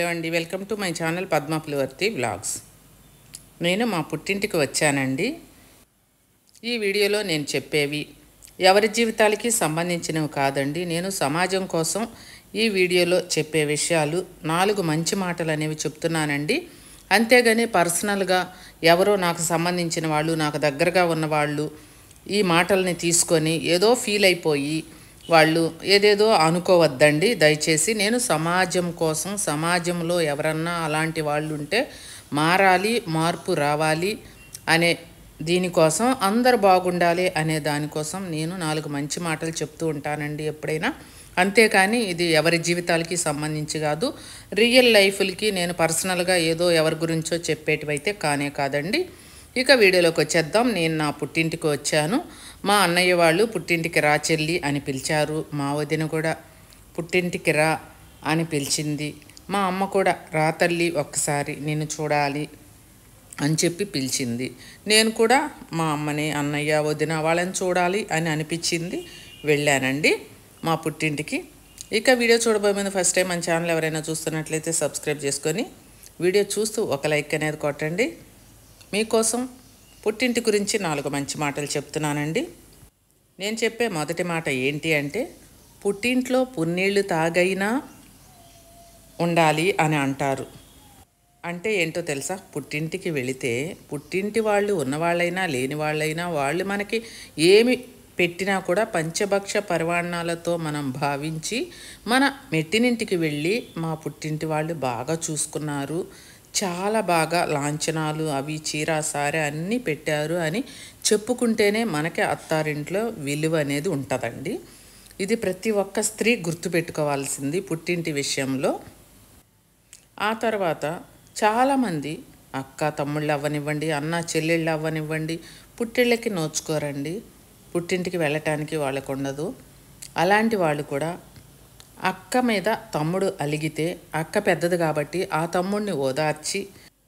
అండి welcome to my channel Padma Pulivarthi vlogs నేను మా పుట్టింటికి వచ్చానండి ఈ వీడియోలో నేను చెప్పేవి ఎవరి జీవితాలకి సంబంధించినవి కాదండి నేను సమాజం కోసం ఈ వీడియోలో చెప్పే విషయాలు నాలుగు మంచి మాటలు అనేవి చెప్తున్నానండి అంతేగాని పర్సనల్గా ఎవరో నాకు సంబంధించిన వాళ్ళు నాకు దగ్గరగా ఉన్న వాళ్ళు ఈ మాటల్ని తీసుకొని ఏదో ఫీల్ అయిపోయి వాళ్ళు ఏదేదో అనుకోవద్దండి దయచేసి నేను సమాజం కోసం సమాజంలో ఎవరన్నా అలాంటి వాళ్ళు ఉంటే మారాలి మార్పు రావాలి అనే దీనికోసం అందరు బాగుండాలి అనే దానికోసం నేను నాలుగు మంచి మాటలు చెప్తూ ఉంటానండి ఎప్పుడైనా అంతేకాని ఇది ఎవరి జీవితాలకి సంబంధించి కాదు రియల్ లైఫ్లకి నేను పర్సనల్గా ఏదో ఎవరి గురించో చెప్పేటివైతే కానే కాదండి ఇక వీడియోలోకి వచ్చేద్దాం నేను నా పుట్టింటికి వచ్చాను మా అన్నయ్య వాళ్ళు పుట్టింటికి రా చెల్లి అని పిలిచారు మా వదిన కూడా పుట్టింటికి రా అని పిలిచింది మా అమ్మ కూడా రా తల్లి ఒక్కసారి నేను చూడాలి అని చెప్పి పిలిచింది నేను కూడా మా అమ్మని అన్నయ్య వదిన వాళ్ళని చూడాలి అని అనిపించింది వెళ్ళానండి మా పుట్టింటికి ఇక వీడియో చూడబోయే ముందు ఫస్ట్ టైం మన ఛానల్ ఎవరైనా చూస్తున్నట్లయితే సబ్స్క్రైబ్ చేసుకొని వీడియో చూస్తూ ఒక లైక్ అనేది కొట్టండి మీకోసం పుట్టింటి గురించి నాలుగు మంచి మాటలు చెప్తున్నానండి నేను చెప్పే మొదటి మాట ఏంటి అంటే పుట్టింట్లో పున్నీళ్ళు తాగైనా ఉండాలి అని అంటారు అంటే ఏంటో తెలుసా పుట్టింటికి వెళితే పుట్టింటి వాళ్ళు ఉన్నవాళ్ళైనా లేని వాళ్ళైనా వాళ్ళు మనకి ఏమి పెట్టినా కూడా పంచభక్ష పరిమాణాలతో మనం భావించి మన మెట్టినింటికి వెళ్ళి మా పుట్టింటి వాళ్ళు బాగా చూసుకున్నారు చాలా బాగా లాంఛనాలు అవి చీర సారె అన్నీ పెట్టారు అని చెప్పుకుంటేనే మనకి అత్తారింట్లో విలువ అనేది ఉంటుందండి ఇది ప్రతి ఒక్క స్త్రీ గుర్తుపెట్టుకోవాల్సింది పుట్టింటి విషయంలో ఆ తర్వాత చాలామంది అక్క తమ్ముళ్ళు అవ్వనివ్వండి అన్న చెల్లెళ్ళు అవ్వనివ్వండి పుట్టిళ్ళకి నోచుకోరండి పుట్టింటికి వెళ్ళటానికి వాళ్ళకు ఉండదు అలాంటి వాళ్ళు కూడా అక్క మీద తమ్ముడు అలిగితే అక్క పెద్దది కాబట్టి ఆ తమ్ముడిని ఓదార్చి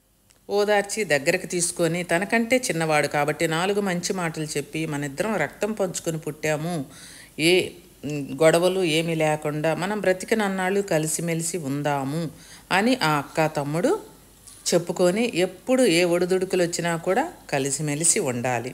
ఓదార్చి దగ్గరకు తీసుకొని తనకంటే చిన్నవాడు కాబట్టి నాలుగు మంచి మాటలు చెప్పి మన ఇద్దరం రక్తం పంచుకొని పుట్టాము ఏ మ్, గొడవలు ఏమీ లేకుండా మనం బ్రతికినన్నాళ్ళు కలిసిమెలిసి ఉందాము అని ఆ అక్క తమ్ముడు చెప్పుకొని ఎప్పుడు ఏ ఒడిదుడుకులు వచ్చినా కూడా కలిసిమెలిసి ఉండాలి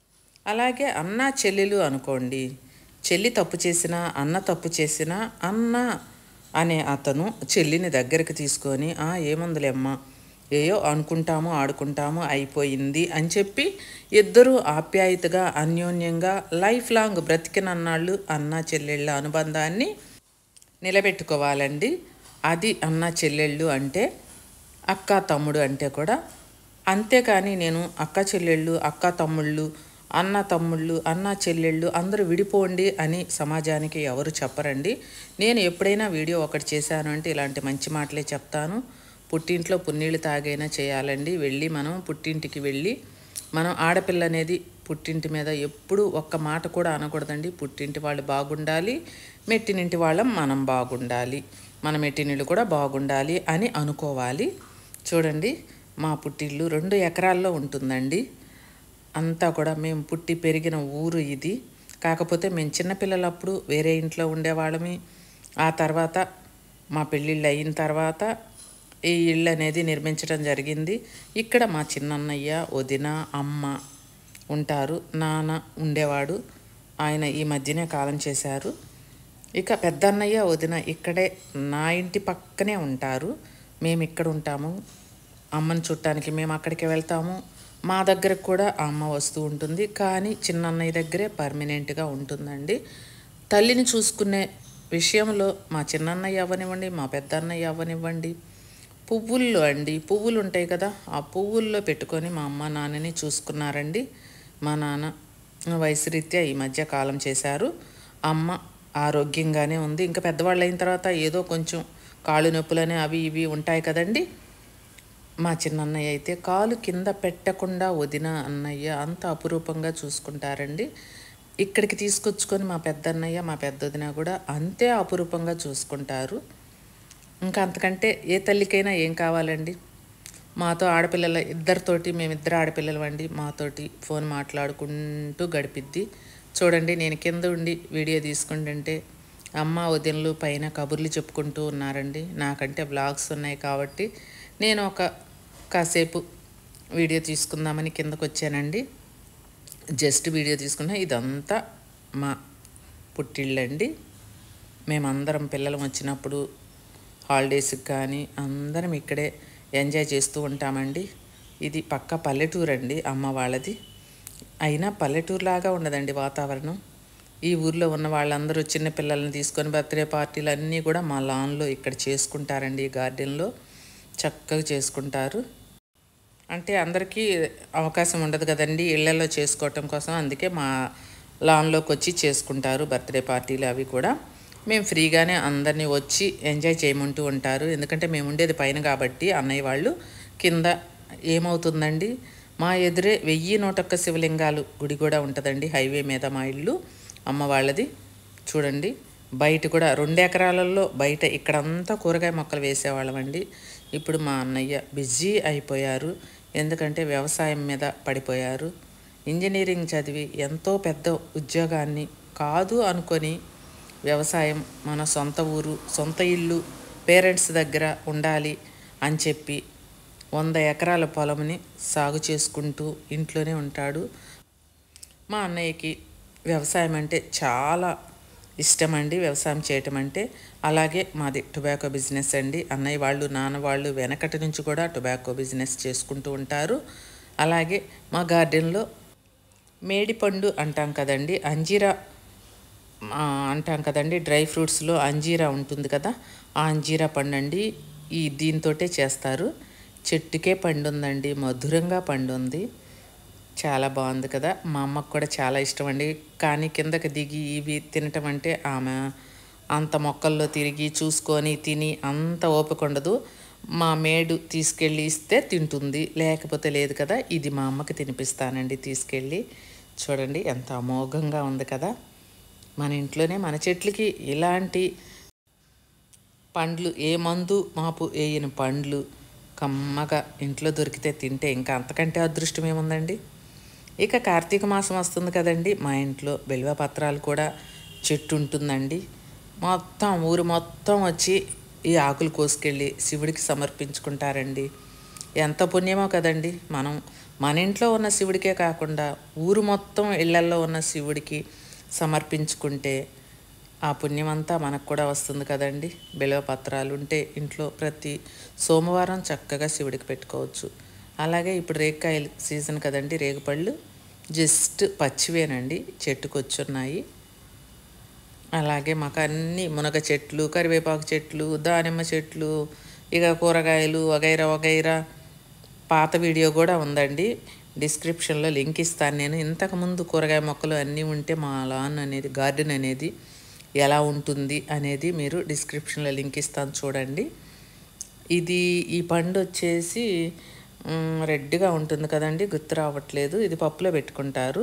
అలాగే అన్న చెల్లెలు అనుకోండి చెల్లి తప్పు చేసినా అన్న తప్పు చేసినా అన్న అనే అతను చెల్లిని దగ్గరికి తీసుకొని ఆ ఏముందిలేమ్మా ఏయో అనుకుంటాము ఆడుకుంటాము అయిపోయింది అని చెప్పి ఇద్దరూ ఆప్యాయతగా అన్యోన్యంగా లైఫ్ లాంగ్ బ్రతికినన్నాళ్ళు అన్న చెల్లెళ్ళ అనుబంధాన్ని నిలబెట్టుకోవాలండి అది అన్న చెల్లెళ్ళు అంటే అక్క తమ్ముడు అంటే కూడా అంతేకాని నేను అక్క చెల్లెళ్ళు అక్క తమ్ముళ్ళు అన్న తమ్ముళ్ళు అన్న చెల్లెళ్ళు అందరూ విడిపోండి అని సమాజానికి ఎవరు చెప్పరండి నేను ఎప్పుడైనా వీడియో ఒకటి చేశాను అంటే ఇలాంటి మంచి మాటలే చెప్తాను పుట్టింట్లో పున్నీళ్ళు తాగైనా చేయాలండి వెళ్ళి మనం పుట్టింటికి వెళ్ళి మనం ఆడపిల్ల అనేది పుట్టింటి మీద ఎప్పుడు ఒక్క మాట కూడా అనకూడదండి పుట్టింటి వాళ్ళు బాగుండాలి మెట్టినింటి వాళ్ళం మనం బాగుండాలి మన మెట్టినిళ్ళు కూడా బాగుండాలి అని అనుకోవాలి చూడండి మా పుట్టిల్లు రెండు ఎకరాల్లో ఉంటుందండి అంతా కూడా మేము పుట్టి పెరిగిన ఊరు ఇది కాకపోతే మేము చిన్నపిల్లలప్పుడు వేరే ఇంట్లో ఉండేవాళ్ళమి ఆ తర్వాత మా పెళ్ళిళ్ళు అయిన తర్వాత ఈ ఇల్లు అనేది నిర్మించడం జరిగింది ఇక్కడ మా చిన్నన్నయ్య వదిన అమ్మ ఉంటారు నాన్న ఉండేవాడు ఆయన ఈ మధ్యనే కాలం చేశారు ఇక పెద్దన్నయ్య వదిన ఇక్కడే నా ఇంటి పక్కనే ఉంటారు మేము ఇక్కడ ఉంటాము అమ్మని చుట్టానికి మేము అక్కడికి వెళ్తాము మా దగ్గరకు కూడా ఆ అమ్మ వస్తూ ఉంటుంది కానీ చిన్నన్నయ్య దగ్గరే పర్మనెంట్గా ఉంటుందండి తల్లిని చూసుకునే విషయంలో మా చిన్నన్నయ్య అవ్వనివ్వండి మా పెద్దన్నయ్య అవ్వనివ్వండి పువ్వుల్లో అండి పువ్వులు ఉంటాయి కదా ఆ పువ్వుల్లో పెట్టుకొని మా అమ్మ నాన్నని చూసుకున్నారండి మా నాన్న వయసు రీత్యా ఈ మధ్య కాలం చేశారు అమ్మ ఆరోగ్యంగానే ఉంది ఇంకా పెద్దవాళ్ళు అయిన తర్వాత ఏదో కొంచెం కాళ్ళు నొప్పులని అవి ఇవి ఉంటాయి కదండి మా చిన్నన్నయ్య అయితే కాలు కింద పెట్టకుండా వదిన అన్నయ్య అంత అపురూపంగా చూసుకుంటారండి ఇక్కడికి తీసుకొచ్చుకొని మా పెద్దన్నయ్య మా పెద్దొదిన కూడా అంతే అపురూపంగా చూసుకుంటారు ఇంకా అంతకంటే ఏ తల్లికైనా ఏం కావాలండి మాతో ఆడపిల్లల ఇద్దరితోటి మేమిద్దరు ఆడపిల్లలు అండి మాతోటి ఫోన్ మాట్లాడుకుంటూ గడిపిద్ది చూడండి నేను కింద ఉండి వీడియో తీసుకుంటుంటే అమ్మ వదినలు పైన కబుర్లు చెప్పుకుంటూ ఉన్నారండి నాకంటే బ్లాగ్స్ ఉన్నాయి కాబట్టి నేను ఒక కాసేపు వీడియో తీసుకుందామని కిందకు వచ్చానండి జస్ట్ వీడియో తీసుకున్నా ఇదంతా మా పుట్టిళ్ళండి మేమందరం పిల్లలు వచ్చినప్పుడు హాలిడేస్కి కానీ అందరం ఇక్కడే ఎంజాయ్ చేస్తూ ఉంటామండి ఇది పక్క పల్లెటూరు అండి అమ్మ వాళ్ళది అయినా పల్లెటూరులాగా ఉండదండి వాతావరణం ఈ ఊర్లో ఉన్న వాళ్ళందరూ చిన్న పిల్లల్ని తీసుకొని బర్త్డే పార్టీలు అన్నీ కూడా మా లాన్లో ఇక్కడ చేసుకుంటారండి ఈ గార్డెన్లో చక్కగా చేసుకుంటారు అంటే అందరికీ అవకాశం ఉండదు కదండి ఇళ్లలో చేసుకోవటం కోసం అందుకే మా లాన్లోకి వచ్చి చేసుకుంటారు బర్త్డే పార్టీలు అవి కూడా మేము ఫ్రీగానే అందరినీ వచ్చి ఎంజాయ్ చేయమంటూ ఉంటారు ఎందుకంటే మేము ఉండేది పైన కాబట్టి అన్నయ్య వాళ్ళు కింద ఏమవుతుందండి మా ఎదురే వెయ్యి నూటొక్క శివలింగాలు గుడి కూడా ఉంటుందండి హైవే మీద మా ఇల్లు అమ్మ వాళ్ళది చూడండి బయట కూడా రెండు ఎకరాలలో బయట ఇక్కడంతా కూరగాయ మొక్కలు వేసేవాళ్ళమండి ఇప్పుడు మా అన్నయ్య బిజీ అయిపోయారు ఎందుకంటే వ్యవసాయం మీద పడిపోయారు ఇంజనీరింగ్ చదివి ఎంతో పెద్ద ఉద్యోగాన్ని కాదు అనుకొని వ్యవసాయం మన సొంత ఊరు సొంత ఇల్లు పేరెంట్స్ దగ్గర ఉండాలి అని చెప్పి వంద ఎకరాల పొలంని సాగు చేసుకుంటూ ఇంట్లోనే ఉంటాడు మా అన్నయ్యకి వ్యవసాయం అంటే చాలా ఇష్టం అండి వ్యవసాయం చేయటం అంటే అలాగే మాది టొబాకో బిజినెస్ అండి అన్నయ్య వాళ్ళు నాన్న వాళ్ళు వెనకటి నుంచి కూడా టొబాకో బిజినెస్ చేసుకుంటూ ఉంటారు అలాగే మా గార్డెన్లో మేడిపండు అంటాం కదండి అంజీరా ఆ, అంటాం కదండి డ్రై ఫ్రూట్స్లో అంజీరా ఉంటుంది కదా ఆ అంజీరా పండు అండి ఈ దీంతోటే చేస్తారు చెట్టుకే పండు ఉందండి మధురంగా పండు ఉంది చాలా బాగుంది కదా మా అమ్మకు కూడా చాలా ఇష్టం అండి కానీ కిందకి దిగి ఇవి తినటం అంటే ఆమె అంత మొక్కల్లో తిరిగి చూసుకొని తిని అంత ఓపిక ఉండదు మా మేడు తీసుకెళ్ళి ఇస్తే తింటుంది లేకపోతే లేదు కదా ఇది మా అమ్మకి తినిపిస్తానండి తీసుకెళ్ళి చూడండి ఎంత అమోఘంగా ఉంది కదా మన ఇంట్లోనే మన చెట్లకి ఇలాంటి పండ్లు ఏ మందు మాపు వేయని పండ్లు కమ్మగా ఇంట్లో దొరికితే తింటే ఇంకా అంతకంటే అదృష్టం ఏముందండి ఇక కార్తీక మాసం వస్తుంది కదండి మా ఇంట్లో బెల్వ పత్రాలు కూడా చెట్టు ఉంటుందండి మొత్తం ఊరు మొత్తం వచ్చి ఈ ఆకులు కోసుకెళ్ళి శివుడికి సమర్పించుకుంటారండి ఎంత పుణ్యమో కదండి మనం మన ఇంట్లో ఉన్న శివుడికే కాకుండా ఊరు మొత్తం ఇళ్లల్లో ఉన్న శివుడికి సమర్పించుకుంటే ఆ పుణ్యమంతా మనకు కూడా వస్తుంది కదండి బిలవ పత్రాలు ఉంటే ఇంట్లో ప్రతి సోమవారం చక్కగా శివుడికి పెట్టుకోవచ్చు అలాగే ఇప్పుడు రేగికాయలు సీజన్ కదండి రేగుపళ్ళు జస్ట్ పచ్చివేనండి చెట్టుకు వచ్చున్నాయి అలాగే మాకు అన్ని మునగ చెట్లు కరివేపాకు చెట్లు దానిమ్మ చెట్లు ఇక కూరగాయలు వగైరా వగైరా పాత వీడియో కూడా ఉందండి డిస్క్రిప్షన్లో లింక్ ఇస్తాను నేను ఇంతకుముందు కూరగాయ మొక్కలు అన్నీ ఉంటే మా లాన్ అనేది గార్డెన్ అనేది ఎలా ఉంటుంది అనేది మీరు డిస్క్రిప్షన్లో లింక్ ఇస్తాను చూడండి ఇది ఈ పండు వచ్చేసి మ్, రెడ్గా ఉంటుంది కదండి గుర్తు రావట్లేదు ఇది పప్పులో పెట్టుకుంటారు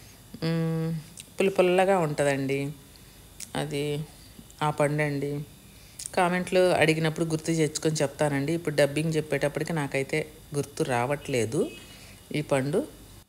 మ్, పుల్ల పుల్లగా ఉంటుందండి అది ఆ పండు అండి కామెంట్లో అడిగినప్పుడు గుర్తు తెచ్చుకొని చెప్తానండి ఇప్పుడు డబ్బింగ్ చెప్పేటప్పటికి నాకైతే గుర్తు రావట్లేదు ఈ పండు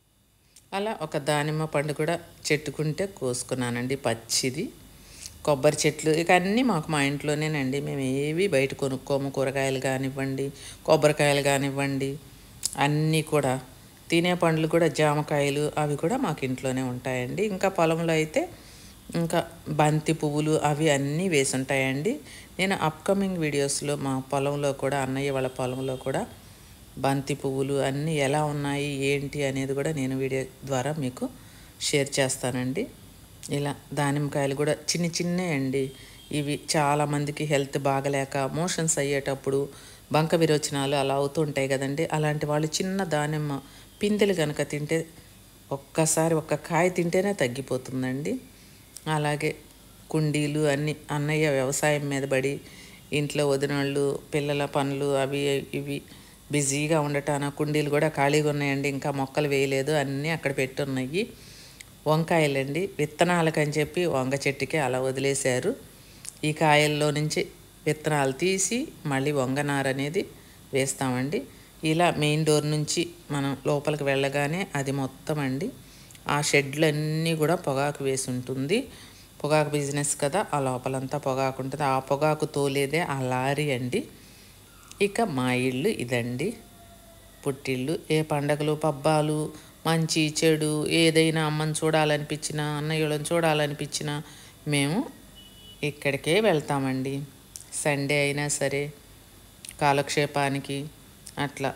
అలా ఒక దానిమ్మ పండు కూడా చెట్టుకుంటే కోసుకున్నానండి పచ్చిది కొబ్బరి చెట్లు ఇక అన్నీ మాకు మా ఇంట్లోనేనండి మేము ఏవి బయట కొనుక్కోము కూరగాయలు కానివ్వండి కొబ్బరికాయలు కానివ్వండి అన్నీ కూడా తినే పండ్లు కూడా జామకాయలు అవి కూడా మాకు ఇంట్లోనే ఉంటాయండి ఇంకా పొలంలో అయితే ఇంకా బంతి పువ్వులు అవి అన్నీ వేసి ఉంటాయండి నేను అప్కమింగ్ వీడియోస్లో మా పొలంలో కూడా అన్నయ్య వాళ్ళ పొలంలో కూడా బంతి పువ్వులు అన్నీ ఎలా ఉన్నాయి ఏంటి అనేది కూడా నేను వీడియో ద్వారా మీకు షేర్ చేస్తానండి ఇలా దానిమ్మకాయలు కూడా చిన్న చిన్నవి అండి ఇవి చాలామందికి హెల్త్ బాగలేక మోషన్స్ అయ్యేటప్పుడు బంక విరోచనాలు అలా అవుతూ ఉంటాయి కదండి అలాంటి వాళ్ళు చిన్న దానిమ్మ పిందెలు కనుక తింటే ఒక్కసారి ఒక్క కాయ తింటేనే తగ్గిపోతుందండి అలాగే కుండీలు అన్ని అన్నయ్య వ్యవసాయం మీద పడి ఇంట్లో వదినళ్ళు పిల్లల పనులు అవి ఇవి బిజీగా ఉండటాన కుండీలు కూడా ఖాళీగా ఉన్నాయండి ఇంకా మొక్కలు వేయలేదు అన్నీ అక్కడ పెట్టున్నాయి వంకాయలండి విత్తనాలకని చెప్పి వంగ చెట్టుకి అలా వదిలేశారు ఈ కాయల్లో నుంచి విత్తనాలు తీసి మళ్ళీ వంగనార అనేది వేస్తామండి ఇలా మెయిన్ డోర్ నుంచి మనం లోపలికి వెళ్ళగానే అది మొత్తం అండి ఆ షెడ్లన్నీ కూడా పొగాకు వేసి ఉంటుంది పొగాకు బిజినెస్ కదా ఆ లోపలంతా పొగాకు ఉంటుంది ఆ పొగాకు తోలేదే ఆ లారీ అండి ఇక మా ఇల్లు ఇదండి పుట్టిల్లు ఏ పండగలు పబ్బాలు మంచి చెడు ఏదైనా అమ్మని చూడాలనిపించినా అన్నయ్యలను చూడాలనిపించినా మేము ఇక్కడికే వెళ్తామండి సండే అయినా సరే కాలక్షేపానికి అట్లా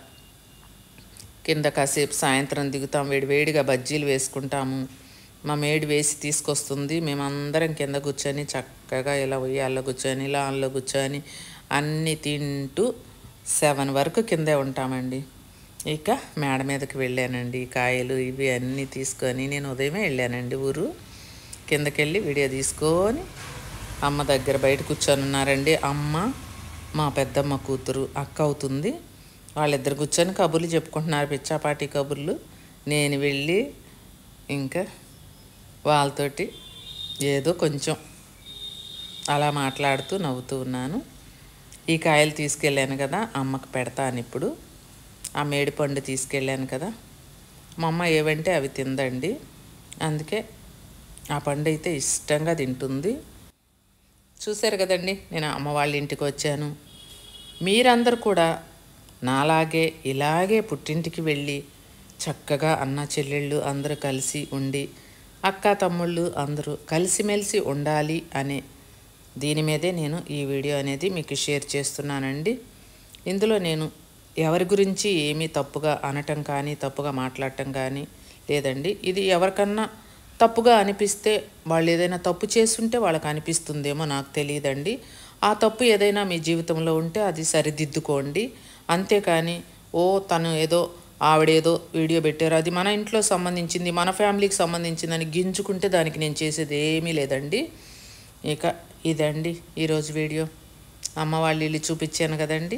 కింద కాసేపు సాయంత్రం దిగుతాం వేడి వేడిగా బజ్జీలు వేసుకుంటాము మా మేడి వేసి తీసుకొస్తుంది మేమందరం కింద కూర్చొని చక్కగా ఇలా ఉయ్యాల్లో కూర్చొని ఇలా అందులో కూర్చొని అన్నీ తింటూ సెవెన్ వరకు కిందే ఉంటామండి ఇక మేడ మీదకి వెళ్ళానండి కాయలు ఇవి అన్నీ తీసుకొని నేను ఉదయమే వెళ్ళానండి ఊరు కిందకి వెళ్ళి వీడియో తీసుకొని అమ్మ దగ్గర బయట కూర్చొని ఉన్నారండి అమ్మ మా పెద్దమ్మ కూతురు అక్క అవుతుంది వాళ్ళిద్దరు కూర్చొని కబుర్లు చెప్పుకుంటున్నారు పిచ్చాపాటి కబుర్లు నేను వెళ్ళి ఇంకా వాళ్ళతోటి ఏదో కొంచెం అలా మాట్లాడుతూ నవ్వుతూ ఉన్నాను ఈ కాయలు తీసుకెళ్ళాను కదా అమ్మకు పెడతాను ఇప్పుడు ఆ మేడి పండు తీసుకెళ్ళాను కదా మా అమ్మ ఏవంటే అవి తిందండి అందుకే ఆ పండు అయితే ఇష్టంగా తింటుంది చూశారు కదండి నేను అమ్మ వాళ్ళ ఇంటికి వచ్చాను మీరందరూ కూడా నాలాగే ఇలాగే పుట్టింటికి వెళ్ళి చక్కగా అన్న చెల్లెళ్ళు అందరూ కలిసి ఉండి అక్క తమ్ముళ్ళు అందరూ కలిసిమెలిసి ఉండాలి అనే దీని మీదే నేను ఈ వీడియో అనేది మీకు షేర్ చేస్తున్నానండి ఇందులో నేను ఎవరి గురించి ఏమీ తప్పుగా అనటం కానీ తప్పుగా మాట్లాడటం కానీ లేదండి ఇది ఎవరికన్నా తప్పుగా అనిపిస్తే వాళ్ళు ఏదైనా తప్పు చేస్తుంటే వాళ్ళకి అనిపిస్తుందేమో నాకు తెలియదండి ఆ తప్పు ఏదైనా మీ జీవితంలో ఉంటే అది సరిదిద్దుకోండి అంతేకాని ఓ తను ఏదో ఆవిడేదో వీడియో పెట్టారు అది మన ఇంట్లో సంబంధించింది మన ఫ్యామిలీకి సంబంధించిందని గింజుకుంటే దానికి నేను చేసేది ఏమీ లేదండి ఇక ఇదండి ఈరోజు వీడియో అమ్మ వాళ్ళ ఇల్లు చూపించాను కదండి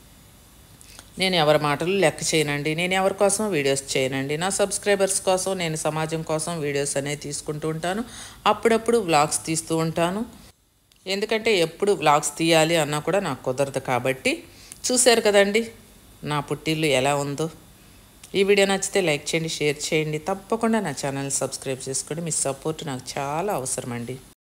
నేను ఎవరి మాటలు లెక్క చేయనండి నేను ఎవరి కోసం వీడియోస్ చేయనండి నా సబ్స్క్రైబర్స్ కోసం నేను సమాజం కోసం వీడియోస్ అనేవి తీసుకుంటూ ఉంటాను అప్పుడప్పుడు వ్లాగ్స్ తీస్తూ ఉంటాను ఎందుకంటే ఎప్పుడు వ్లాగ్స్ తీయాలి అన్నా కూడా నాకు కుదరదు కాబట్టి చూశారు కదండి నా పుట్టిల్లు ఎలా ఉందో ఈ వీడియో నచ్చితే లైక్ చేయండి షేర్ చేయండి తప్పకుండా నా ఛానల్ సబ్స్క్రైబ్ చేసుకోండి మీ సపోర్ట్ నాకు చాలా అవసరం అండి